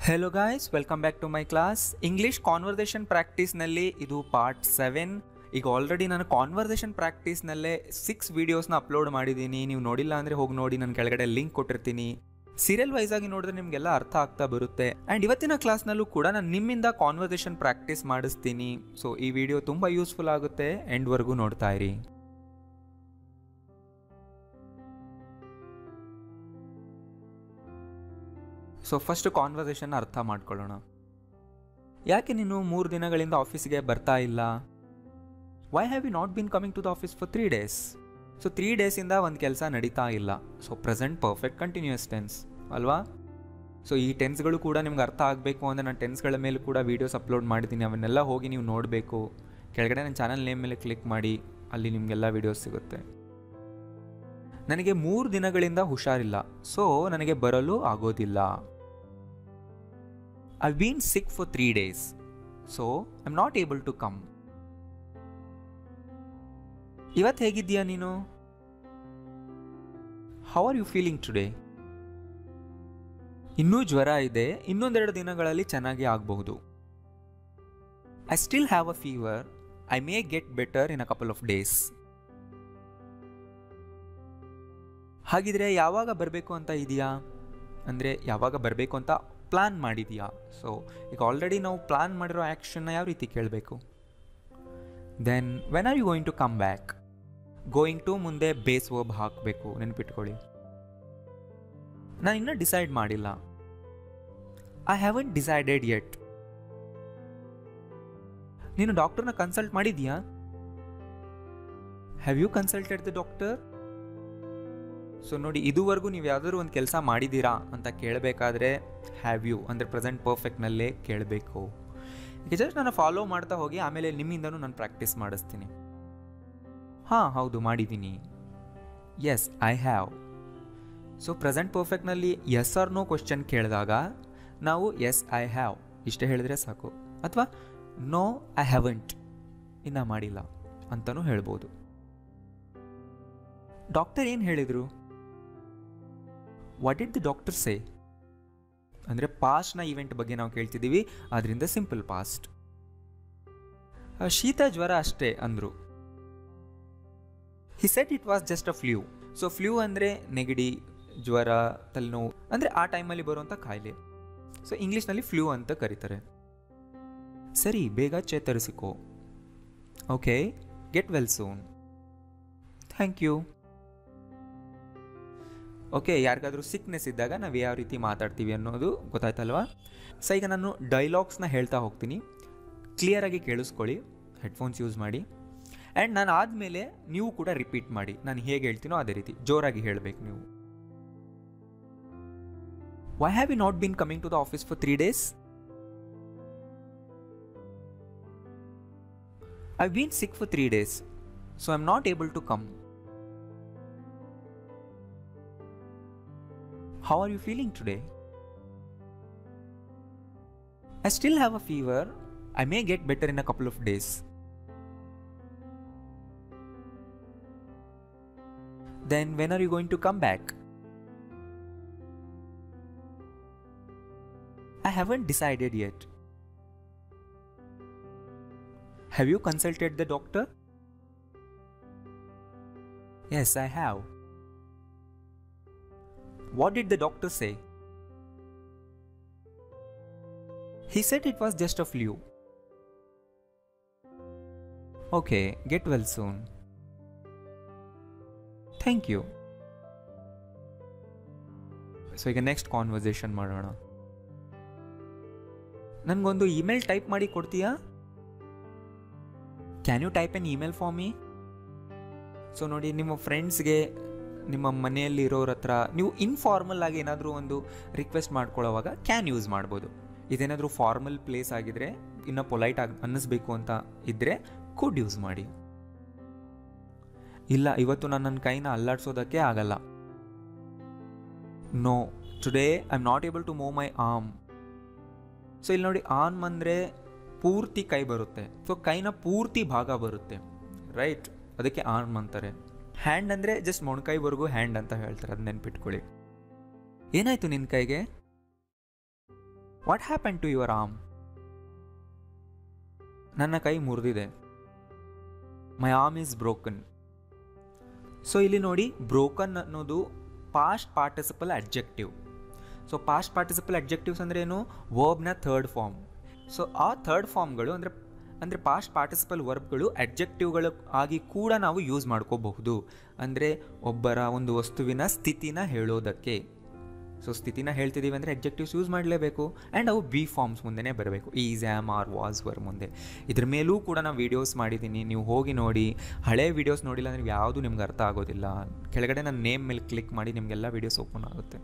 Hello guys welcome back to my class English conversation ಪ್ರಾಕ್ಟೀಸ್ನಲ್ಲಿ ಇದು part seven ಈಗ already ನಾನು ಕಾನ್ವರ್ಸೇಷನ್ ಪ್ರಾಕ್ಟೀಸ್ನಲ್ಲೇ ಸಿಕ್ಸ್ ವೀಡಿಯೋಸ್ನ ಅಪ್ಲೋಡ್ ಮಾಡಿದ್ದೀನಿ ನೀವು ನೋಡಿಲ್ಲ ಅಂದರೆ ಹೋಗಿ ನೋಡಿ ನಾನು ಕೆಳಗಡೆ ಲಿಂಕ್ ಕೊಟ್ಟಿರ್ತೀನಿ ಸೀರಿಯಲ್ ವೈಸ್ ಆಗಿ ನೋಡಿದ್ರೆ ನಿಮಗೆಲ್ಲ ಅರ್ಥ ಆಗ್ತಾ ಬರುತ್ತೆ ಆ್ಯಂಡ್ ಇವತ್ತಿನ ಕ್ಲಾಸ್ನಲ್ಲೂ ಕೂಡ ನಾನು ನಿಮ್ಮಿಂದ ಕಾನ್ವರ್ಸೇಷನ್ ಪ್ರಾಕ್ಟೀಸ್ ಮಾಡಿಸ್ತೀನಿ ಸೊ ಈ ವಿಡಿಯೋ ತುಂಬ ಯೂಸ್ಫುಲ್ ಆಗುತ್ತೆ ಎಂಡ್ವರೆಗೂ ನೋಡ್ತಾ ಇರಿ ಸೊ ಫಸ್ಟ್ ಕಾನ್ವರ್ಸೇಷನ್ ಅರ್ಥ ಮಾಡ್ಕೊಳ್ಳೋಣ ಯಾಕೆ ನೀನು ಮೂರು ದಿನಗಳಿಂದ ಆಫೀಸ್ಗೆ ಬರ್ತಾ ಇಲ್ಲ why have you not been coming to the office for three days so three ಡೇಸಿಂದ ಒಂದು ಕೆಲಸ ನಡೀತಾ ಇಲ್ಲ so present perfect continuous tense ಅಲ್ವಾ ಸೊ ಈ ಟೆನ್ಸ್ಗಳು ಕೂಡ ನಿಮ್ಗೆ ಅರ್ಥ ಆಗಬೇಕು ಅಂದರೆ ನಾನು ಟೆನ್ಸ್ಗಳ ಮೇಲೆ ಕೂಡ ವೀಡಿಯೋಸ್ ಅಪ್ಲೋಡ್ ಮಾಡಿದ್ದೀನಿ ಅವನ್ನೆಲ್ಲ ಹೋಗಿ ನೀವು ನೋಡಬೇಕು ಕೆಳಗಡೆ ನನ್ನ ಚಾನಲ್ ನೇಮ್ ಮೇಲೆ ಕ್ಲಿಕ್ ಮಾಡಿ ಅಲ್ಲಿ ನಿಮಗೆಲ್ಲ ವೀಡಿಯೋಸ್ ಸಿಗುತ್ತೆ ನನಗೆ ಮೂರು ದಿನಗಳಿಂದ ಹುಷಾರಿಲ್ಲ ಸೊ ನನಗೆ ಬರಲು ಆಗೋದಿಲ್ಲ I been sick for three days so I am not able to come ಇವತ್ತು ಹೇಗಿದ್ದೀಯಾ ನೀನು how are you feeling today ಇನ್ನೂ ಜ್ವರ ಇದೆ ಇನ್ನೊಂದೆರಡು ದಿನಗಳಲ್ಲಿ ಚೆನ್ನಾಗಿ ಆಗಬಹುದು I still have a fever I may get better in a couple of days ಹಾಗಿದ್ರೆ ಯಾವಾಗ ಬರಬೇಕು ಅಂತ ಇದೆಯಾ ಅಂದರೆ ಯಾವಾಗ ಬರಬೇಕು ಅಂತ ಪ್ಲ್ಯಾನ್ ಮಾಡಿದೆಯಾ ಸೊ ಈಗ ಆಲ್ರೆಡಿ ನಾವು ಪ್ಲ್ಯಾನ್ ಮಾಡಿರೋ ಆ್ಯಕ್ಷನ್ನ ಯಾವ ರೀತಿ ಕೇಳಬೇಕು then when are you going to come back going to ಮುಂದೆ ಬೇಸ್ ವರ್ಬ್ ಹಾಕಬೇಕು ನೆನ್ಪಿಟ್ಕೊಳ್ಳಿ ನಾನು ಇನ್ನೂ ಡಿಸೈಡ್ ಮಾಡಿಲ್ಲ ಐ ಹ್ಯಾವನ್ ಡಿಸೈಡೆಡ್ ಯೆಟ್ ನೀನು ಡಾಕ್ಟರ್ನ ಕನ್ಸಲ್ಟ್ ಮಾಡಿದೀಯಾ have you consulted the doctor so ನೋಡಿ ಇದುವರೆಗೂ ನೀವು ಯಾವ್ದಾದ್ರು ಒಂದು ಕೆಲಸ ಮಾಡಿದ್ದೀರಾ ಅಂತ ಕೇಳಬೇಕಾದ್ರೆ ಹ್ಯಾವ್ ಯು ಅಂದರೆ ಪ್ರೆಸೆಂಟ್ ಪರ್ಫೆಕ್ಟ್ನಲ್ಲೇ ಕೇಳಬೇಕು ಈಗ ಜಸ್ಟ್ ನಾನು ಫಾಲೋ ಮಾಡ್ತಾ ಹೋಗಿ ಆಮೇಲೆ ನಿಮ್ಮಿಂದನೂ ನಾನು ಪ್ರಾಕ್ಟೀಸ್ ಮಾಡಿಸ್ತೀನಿ ಹಾಂ ಹೌದು ಮಾಡಿದ್ದೀನಿ yes I have so present ಪರ್ಫೆಕ್ಟ್ನಲ್ಲಿ ಎಸ್ ಆರ್ ನೋ ಕ್ವಶನ್ ಕೇಳಿದಾಗ ನಾವು ಎಸ್ ಐ ಹ್ಯಾವ್ ಇಷ್ಟೇ ಹೇಳಿದ್ರೆ ಸಾಕು ಅಥವಾ ನೋ ಐ ಹ್ಯಾವಂಟ್ ಇನ್ನು ಮಾಡಿಲ್ಲ ಅಂತಲೂ ಹೇಳ್ಬೋದು ಡಾಕ್ಟರ್ ಏನು ಹೇಳಿದರು what it the doctor say ಅಂದರೆ ಪಾಸ್ಟ್ನ ಇವೆಂಟ್ ಬಗ್ಗೆ ನಾವು ಕೇಳ್ತಿದ್ದೀವಿ ಅದರಿಂದ ಸಿಂಪಲ್ ಪಾಸ್ಟ್ ಶೀತ ಜ್ವರ ಅಷ್ಟೇ ಅಂದರು he said it was just a flu so flu ಅಂದರೆ ನೆಗಡಿ ಜ್ವರ ತಲೆನೋವು ಅಂದರೆ ಆ ಟೈಮಲ್ಲಿ ಬರುವಂಥ ಕಾಯಿಲೆ ಸೊ ಇಂಗ್ಲೀಷ್ನಲ್ಲಿ ಫ್ಲೂ ಅಂತ ಕರೀತಾರೆ ಸರಿ ಬೇಗ ಚೇತರಿಸಿಕೋ okay get well soon thank you okay ಯಾರಿಗಾದ್ರೂ ಸಿಕ್ನೆಸ್ ಇದ್ದಾಗ ನಾವು ಯಾವ ರೀತಿ ಮಾತಾಡ್ತೀವಿ ಅನ್ನೋದು ಗೊತ್ತಾಯ್ತಲ್ವಾ ಸೊ ಈಗ ನಾನು ಡೈಲಾಗ್ಸ್ನ ಹೇಳ್ತಾ ಹೋಗ್ತೀನಿ ಕ್ಲಿಯರಾಗಿ ಕೇಳಿಸ್ಕೊಳ್ಳಿ ಹೆಡ್ಫೋನ್ಸ್ ಯೂಸ್ ಮಾಡಿ ಆ್ಯಂಡ್ ನಾನು ಆದಮೇಲೆ ನೀವು ಕೂಡ ರಿಪೀಟ್ ಮಾಡಿ ನಾನು ಹೇಗೆ ಹೇಳ್ತೀನೋ ಅದೇ ರೀತಿ ಜೋರಾಗಿ ಹೇಳಬೇಕು ನೀವು why have you not been coming to the office for three days I been sick for three days so I am not able to come How are you feeling today? I still have a fever. I may get better in a couple of days. Then, when are you going to come back? I haven't decided yet. Have you consulted the doctor? Yes, I have. What did the doctor say? He said it was just a flu. Okay, get well soon. Thank you so ಈಗ next conversation ಮಾಡೋಣ ನನಗೊಂದು email type ಮಾಡಿ ಕೊಡ್ತೀಯಾ can you type an email for me so ನೋಡಿ ನಿಮ್ಮ ಫ್ರೆಂಡ್ಸ್ಗೆ ನಿಮ್ಮ ಮನೆಯಲ್ಲಿ ಇರೋರ ಹತ್ರ ನೀವು ಇನ್ಫಾರ್ಮಲ್ ಆಗಿ ಏನಾದರೂ ಒಂದು ರಿಕ್ವೆಸ್ಟ್ ಮಾಡ್ಕೊಳ್ಳೋವಾಗ ಕ್ಯಾನ್ ಯೂಸ್ ಮಾಡ್ಬೋದು ಇದೇನಾದರೂ ಫಾರ್ಮಲ್ ಪ್ಲೇಸ್ ಆಗಿದ್ರೆ ಇನ್ನು ಪೊಲೈಟ್ ಆಗಿ ಅನ್ನಿಸ್ಬೇಕು ಅಂತ ಇದ್ದರೆ ಕುಡ್ ಯೂಸ್ ಮಾಡಿ ಇಲ್ಲ ಇವತ್ತು ನಾನು ನನ್ನ ಕೈನ ಅಲ್ಲಾಡ್ಸೋದಕ್ಕೆ ಆಗಲ್ಲ no today I am not able to move my arm so ಇಲ್ಲಿ ನೋಡಿ ಆರ್ಮ್ ಅಂದರೆ ಪೂರ್ತಿ ಕೈ ಬರುತ್ತೆ ಸೊ ಕೈನ ಪೂರ್ತಿ ಭಾಗ ಬರುತ್ತೆ ರೈಟ್ ಅದಕ್ಕೆ ಆರ್ಮ್ ಅಂತಾರೆ ಹ್ಯಾಂಡ್ ಅಂದರೆ ಜಸ್ಟ್ ಮೊಣಕೈವರೆಗೂ ಹ್ಯಾಂಡ್ ಅಂತ ಹೇಳ್ತಾರೆ ಅದು ನೆನ್ಪಿಟ್ಕೊಳ್ಳಿ ಏನಾಯ್ತು ನಿನ್ನ ಕೈಗೆ what happen to your arm ನನ್ನ ಕೈ ಮುರಿದಿದೆ my arm is broken so ಇಲ್ಲಿ ನೋಡಿ ಬ್ರೋಕನ್ ಅನ್ನೋದು past participle adjective so past participle ಅಡ್ಜೆಕ್ಟಿವ್ಸ್ ಅಂದ್ರೆ ಏನು ವರ್ಬ್ನ ಥರ್ಡ್ ಫಾರ್ಮ್ ಸೊ ಆ ಥರ್ಡ್ ಫಾರ್ಮ್ಗಳು ಅಂದರೆ ಅಂದರೆ ಪಾಸ್ಟ್ ಪಾರ್ಟಿಸಿಪಲ್ ವರ್ಬ್ಗಳು ಅಡ್ಜೆಕ್ಟಿವ್ಗಳು ಆಗಿ ಕೂಡ ನಾವು ಯೂಸ್ ಮಾಡ್ಕೋಬಹುದು ಅಂದರೆ ಒಬ್ಬರ ಒಂದು ವಸ್ತುವಿನ ಸ್ಥಿತಿನ ಹೇಳೋದಕ್ಕೆ ಸೊ ಸ್ಥಿತಿನ ಹೇಳ್ತಿದ್ದೀವಿ ಅಂದರೆ ಅಡ್ಜೆಕ್ಟಿವ್ಸ್ ಯೂಸ್ ಮಾಡಲೇಬೇಕು ಆ್ಯಂಡ್ ಅವು ಬಿ ಫಾರ್ಮ್ಸ್ ಮುಂದೆನೇ ಬರಬೇಕು is am are was were ಮುಂದೆ ಇದ್ರ ಮೇಲೂ ಕೂಡ ನಾನು ವೀಡಿಯೋಸ್ ಮಾಡಿದ್ದೀನಿ ನೀವು ಹೋಗಿ ನೋಡಿ ಹಳೆ ವೀಡಿಯೋಸ್ ನೋಡಿಲ್ಲ ಅಂದರೆ ಯಾವುದು ನಿಮ್ಗೆ ಅರ್ಥ ಆಗೋದಿಲ್ಲ ಕೆಳಗಡೆ ನನ್ನ ನೇಮ್ ಮೇಲೆ ಕ್ಲಿಕ್ ಮಾಡಿ ನಿಮಗೆಲ್ಲ ವೀಡಿಯೋಸ್ ಓಪನ್ ಆಗುತ್ತೆ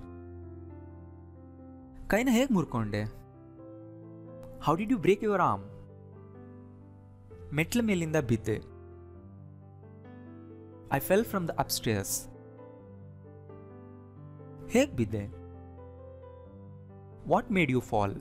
ಕೈನ ಹೇಗೆ ಮುರ್ಕೊಂಡೆ how did you break your arm ಮೆಟ್ಲ ಮೇಲಿಂದ ಬಿದ್ದೆ I fell from the upstairs ಹೇಗೆ ಬಿದ್ದೆ what made you fall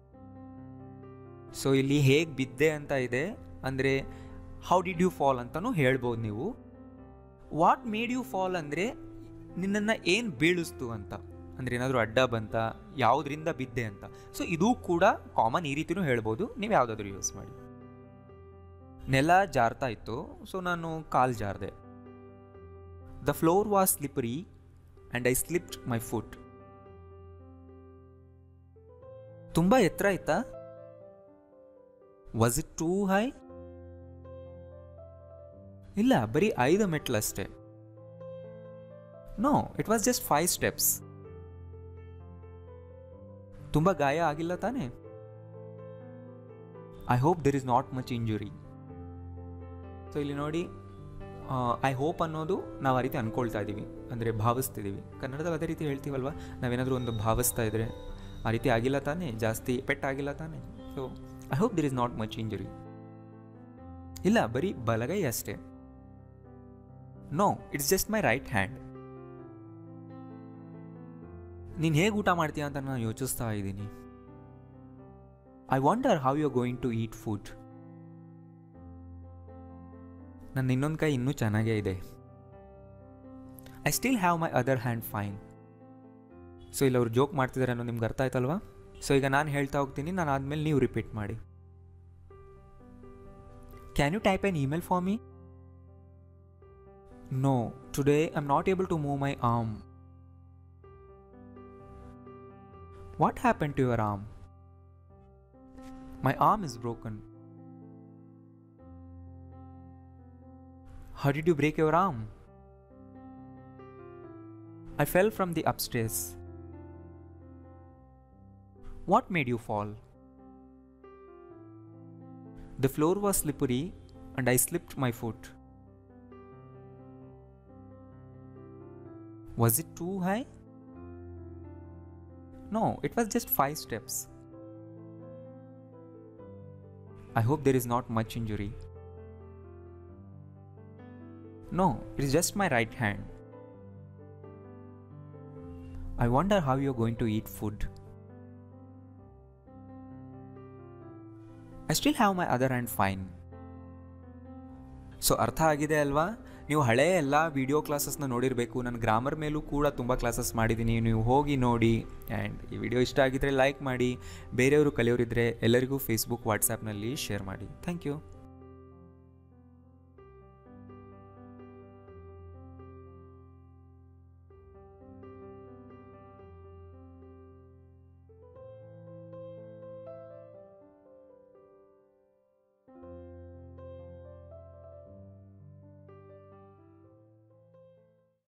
so ಇಲ್ಲಿ ಹೇಗೆ ಬಿದ್ದೆ ಅಂತ ಇದೆ ಅಂದರೆ ಹೌ ಡಿಡ್ ಯು ಫಾಲ್ ಅಂತಲೂ ಹೇಳ್ಬೋದು ನೀವು ವಾಟ್ ಮೇಡ್ ಯು ಫಾಲ್ ಅಂದರೆ ನಿನ್ನನ್ನು ಏನು ಬೀಳಿಸ್ತು ಅಂತ ಅಂದರೆ ಏನಾದರೂ ಅಡ್ಡ ಬಂತ ಯಾವುದರಿಂದ ಬಿದ್ದೆ ಅಂತ ಸೊ ಇದು ಕೂಡ ಕಾಮನ್ ಈ ರೀತಿನೂ ಹೇಳ್ಬೋದು ನೀವು ಯಾವುದಾದ್ರೂ ಯೂಸ್ ಮಾಡಿ ನೆಲ ಜಾರ್ತಾ ಇತ್ತು ಸೊ ನಾನು ಕಾಲು ಜಾರ್ದೆ the floor was slippery and I slipped my foot ತುಂಬ ಎತ್ತರ ಇತ್ತಾ ವಾಸ್ ಇಟ್ ಟೂ ಹೈ ಇಲ್ಲ ಬರೀ ಐದು ಮೆಟ್ಲಷ್ಟೇ no it was just five steps ತುಂಬ ಗಾಯ ಆಗಿಲ್ಲ ತಾನೇ I hope there is not much injury so ಇಲ್ಲಿ ನೋಡಿ ಐ ಹೋಪ್ ಅನ್ನೋದು ನಾವು ಆ ರೀತಿ ಅನ್ಕೊಳ್ತಾ ಇದ್ದೀವಿ ಅಂದರೆ ಭಾವಿಸ್ತಿದ್ದೀವಿ ಕನ್ನಡದಲ್ಲಿ ಅದೇ ರೀತಿ ಹೇಳ್ತೀವಲ್ವ ನಾವೇನಾದರೂ ಒಂದು ಭಾವಿಸ್ತಾ ಇದ್ರೆ ಆ ರೀತಿ ಆಗಿಲ್ಲ ತಾನೇ ಜಾಸ್ತಿ ಪೆಟ್ಟಾಗಿಲ್ಲ ತಾನೇ so I hope there is not much injury ಇಲ್ಲ ಬರೀ ಬಲಗೈ ಅಷ್ಟೇ no it's just my right hand ನೀನು ಹೇಗೆ ಊಟ ಮಾಡ್ತೀಯ ಅಂತ ನಾನು ಯೋಚಿಸ್ತಾ ಇದ್ದೀನಿ I wonder how you are going to eat food ನನ್ನ ಇನ್ನೊಂದು ಕೈ ಇನ್ನೂ ಚೆನ್ನಾಗೇ ಇದೆ I still have my other hand fine so ಇಲ್ಲಿ ಅವ್ರು ಜೋಕ್ ಮಾಡ್ತಿದ್ದಾರೆ ಅನ್ನೋ ನಿಮ್ಗೆ ಅರ್ಥ ಆಯ್ತಲ್ವಾ ಸೊ ಈಗ ನಾನು ಹೇಳ್ತಾ ಹೋಗ್ತೀನಿ ನಾನು ಆದಮೇಲೆ ನೀವು ರಿಪೀಟ್ ಮಾಡಿ can you type an email for me no today I am not able to move my arm what happen to your arm my arm is broken How did you break your arm? I fell from the upstairs. What made you fall? The floor was slippery and I slipped my foot. Was it too high? No, it was just five steps. I hope there is not much injury. No, it's just my right hand. I wonder how you're going to eat food. I still have my other hand fine. So ಅರ್ಥ ಆಗಿದೆ ಅಲ್ವಾ ನೀವು ಹಳೆಯ ಎಲ್ಲ video ಕ್ಲಾಸಸ್ನ ನೋಡಿರಬೇಕು ನಾನು grammar ಮೇಲೂ ಕೂಡ ತುಂಬ ಕ್ಲಾಸಸ್ ಮಾಡಿದ್ದೀನಿ ನೀವು ಹೋಗಿ ನೋಡಿ ಆ್ಯಂಡ್ ಈ ವಿಡಿಯೋ ಇಷ್ಟ ಆಗಿದ್ರೆ ಲೈಕ್ ಮಾಡಿ ಬೇರೆಯವರು ಕಲಿಯೋರಿದ್ದರೆ ಎಲ್ಲರಿಗೂ ಫೇಸ್ಬುಕ್ ವಾಟ್ಸಾಪ್ನಲ್ಲಿ ಶೇರ್ ಮಾಡಿ ಥ್ಯಾಂಕ್ ಯು